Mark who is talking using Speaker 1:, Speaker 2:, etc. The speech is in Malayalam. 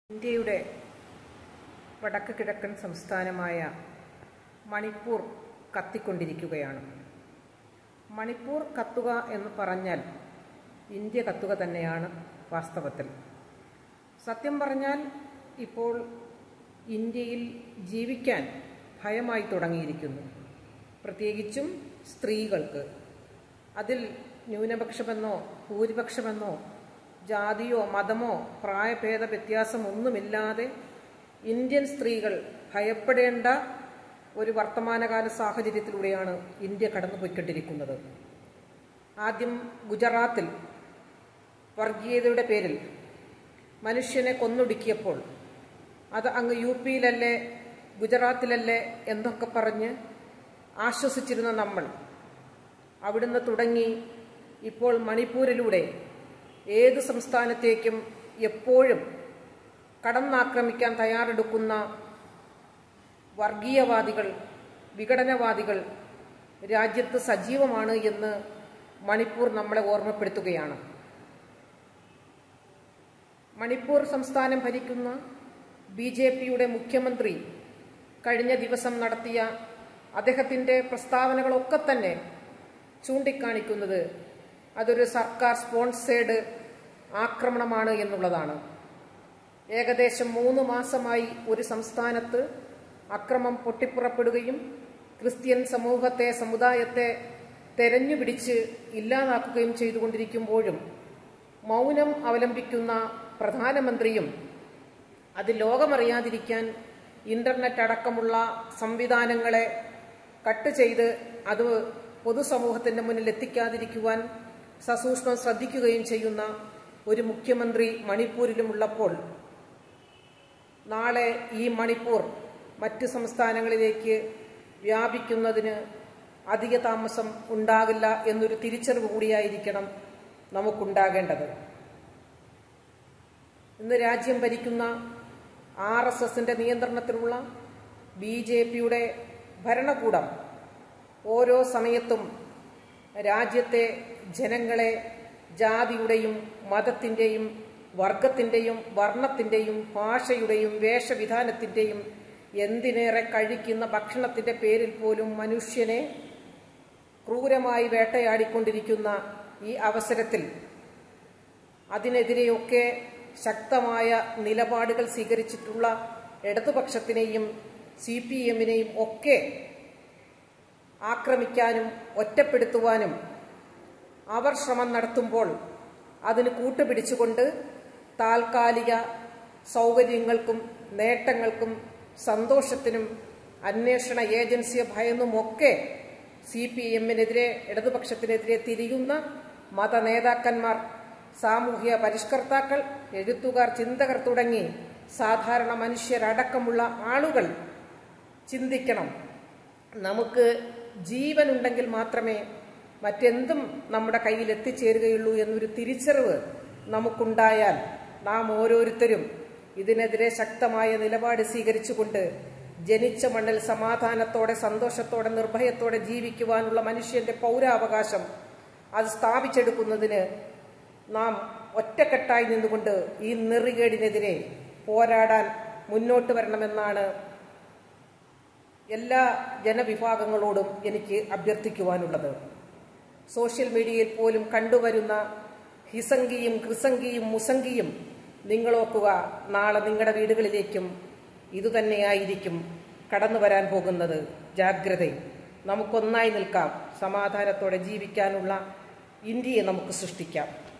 Speaker 1: ഇന്ത്യയുടെ വടക്ക് കിഴക്കൻ സംസ്ഥാനമായ മണിപ്പൂർ കത്തിക്കൊണ്ടിരിക്കുകയാണ് മണിപ്പൂർ കത്തുക എന്ന് പറഞ്ഞാൽ ഇന്ത്യ കത്തുക തന്നെയാണ് വാസ്തവത്തിൽ സത്യം പറഞ്ഞാൽ ഇപ്പോൾ ഇന്ത്യയിൽ ജീവിക്കാൻ ഭയമായി തുടങ്ങിയിരിക്കുന്നു പ്രത്യേകിച്ചും സ്ത്രീകൾക്ക് അതിൽ ന്യൂനപക്ഷമെന്നോ ഭൂരിപക്ഷമെന്നോ ജാതിയോ മതമോ പ്രായഭേദ വ്യത്യാസമൊന്നുമില്ലാതെ ഇന്ത്യൻ സ്ത്രീകൾ ഭയപ്പെടേണ്ട ഒരു വർത്തമാനകാല സാഹചര്യത്തിലൂടെയാണ് ഇന്ത്യ കടന്നുപോയിക്കൊണ്ടിരിക്കുന്നത് ആദ്യം ഗുജറാത്തിൽ വർഗീയതയുടെ പേരിൽ മനുഷ്യനെ കൊന്നൊടുക്കിയപ്പോൾ അത് അങ്ങ് യു പിയിലല്ലേ ഗുജറാത്തിലല്ലേ എന്നൊക്കെ പറഞ്ഞ് ആശ്വസിച്ചിരുന്ന നമ്മൾ അവിടുന്ന് തുടങ്ങി ഇപ്പോൾ മണിപ്പൂരിലൂടെ ഏത് സംസ്ഥാനത്തേക്കും എപ്പോഴും കടന്നാക്രമിക്കാൻ തയ്യാറെടുക്കുന്ന വർഗീയവാദികൾ വിഘടനവാദികൾ രാജ്യത്ത് സജീവമാണ് എന്ന് മണിപ്പൂർ നമ്മളെ ഓർമ്മപ്പെടുത്തുകയാണ് മണിപ്പൂർ സംസ്ഥാനം ഭരിക്കുന്ന ബി ജെ പിയുടെ മുഖ്യമന്ത്രി കഴിഞ്ഞ ദിവസം നടത്തിയ അദ്ദേഹത്തിൻ്റെ പ്രസ്താവനകളൊക്കെ തന്നെ ചൂണ്ടിക്കാണിക്കുന്നത് അതൊരു സർക്കാർ സ്പോൺസേഡ് ആക്രമണമാണ് എന്നുള്ളതാണ് ഏകദേശം മൂന്ന് മാസമായി ഒരു സംസ്ഥാനത്ത് അക്രമം പൊട്ടിപ്പുറപ്പെടുകയും ക്രിസ്ത്യൻ സമൂഹത്തെ സമുദായത്തെ തെരഞ്ഞുപിടിച്ച് ഇല്ലാതാക്കുകയും ചെയ്തുകൊണ്ടിരിക്കുമ്പോഴും മൗനം അവലംബിക്കുന്ന പ്രധാനമന്ത്രിയും അത് ലോകമറിയാതിരിക്കാൻ ഇന്റർനെറ്റ് അടക്കമുള്ള സംവിധാനങ്ങളെ കട്ട് ചെയ്ത് അത് പൊതുസമൂഹത്തിന്റെ മുന്നിൽ എത്തിക്കാതിരിക്കുവാൻ സസൂക്ഷ്മം ശ്രദ്ധിക്കുകയും ചെയ്യുന്ന ഒരു മുഖ്യമന്ത്രി മണിപ്പൂരിലുമുള്ളപ്പോൾ നാളെ ഈ മണിപ്പൂർ മറ്റ് സംസ്ഥാനങ്ങളിലേക്ക് വ്യാപിക്കുന്നതിന് അധിക താമസം ഉണ്ടാകില്ല എന്നൊരു തിരിച്ചറിവ് കൂടിയായിരിക്കണം നമുക്കുണ്ടാകേണ്ടത് ഇന്ന് രാജ്യം ഭരിക്കുന്ന ആർ എസ് എസിന്റെ നിയന്ത്രണത്തിലുള്ള ബി ജെ പിയുടെ ഭരണകൂടം ഓരോ സമയത്തും രാജ്യത്തെ ജനങ്ങളെ ജാതിയുടെയും മതത്തിൻ്റെയും വർഗത്തിൻ്റെയും വർണ്ണത്തിൻ്റെയും ഭാഷയുടെയും വേഷവിധാനത്തിൻ്റെയും എന്തിനേറെ കഴിക്കുന്ന ഭക്ഷണത്തിൻ്റെ പേരിൽ പോലും മനുഷ്യനെ ക്രൂരമായി വേട്ടയാടിക്കൊണ്ടിരിക്കുന്ന ഈ അവസരത്തിൽ അതിനെതിരെയൊക്കെ ശക്തമായ നിലപാടുകൾ സ്വീകരിച്ചിട്ടുള്ള ഇടതുപക്ഷത്തിനെയും സി പി എമ്മിനെയും ഒക്കെ ആക്രമിക്കാനും ഒറ്റപ്പെടുത്തുവാനും അവർ ശ്രമം നടത്തുമ്പോൾ അതിന് കൂട്ടുപിടിച്ചുകൊണ്ട് താൽക്കാലിക സൗകര്യങ്ങൾക്കും നേട്ടങ്ങൾക്കും സന്തോഷത്തിനും അന്വേഷണ ഏജൻസിയെ ഭയന്നുമൊക്കെ സി പി എമ്മിനെതിരെ ഇടതുപക്ഷത്തിനെതിരെ തിരിയുന്ന മതനേതാക്കന്മാർ സാമൂഹ്യ പരിഷ്കർത്താക്കൾ എഴുത്തുകാർ ചിന്തകർ തുടങ്ങി സാധാരണ മനുഷ്യരടക്കമുള്ള ആളുകൾ ചിന്തിക്കണം നമുക്ക് ജീവനുണ്ടെങ്കിൽ മാത്രമേ മറ്റെന്തും നമ്മുടെ കയ്യിൽ എത്തിച്ചേരുകയുള്ളൂ എന്നൊരു തിരിച്ചറിവ് നമുക്കുണ്ടായാൽ നാം ഓരോരുത്തരും ഇതിനെതിരെ ശക്തമായ നിലപാട് സ്വീകരിച്ചുകൊണ്ട് ജനിച്ച മണ്ണിൽ സമാധാനത്തോടെ സന്തോഷത്തോടെ നിർഭയത്തോടെ ജീവിക്കുവാനുള്ള മനുഷ്യന്റെ പൗരാവകാശം അത് സ്ഥാപിച്ചെടുക്കുന്നതിന് നാം ഒറ്റക്കെട്ടായി നിന്നുകൊണ്ട് ഈ നെറികേടിനെതിരെ പോരാടാൻ മുന്നോട്ട് വരണമെന്നാണ് എല്ലാ ജനവിഭാഗങ്ങളോടും എനിക്ക് അഭ്യർത്ഥിക്കുവാനുള്ളത് സോഷ്യൽ മീഡിയയിൽ പോലും കണ്ടുവരുന്ന ഹിസങ്കിയും കൃസങ്കിയും മുസങ്കിയും നിങ്ങളോക്കുക നാളെ നിങ്ങളുടെ വീടുകളിലേക്കും ഇതുതന്നെയായിരിക്കും കടന്നു വരാൻ പോകുന്നത് ജാഗ്രതയും നമുക്കൊന്നായി നിൽക്കാം സമാധാനത്തോടെ ജീവിക്കാനുള്ള ഇന്ത്യയെ നമുക്ക് സൃഷ്ടിക്കാം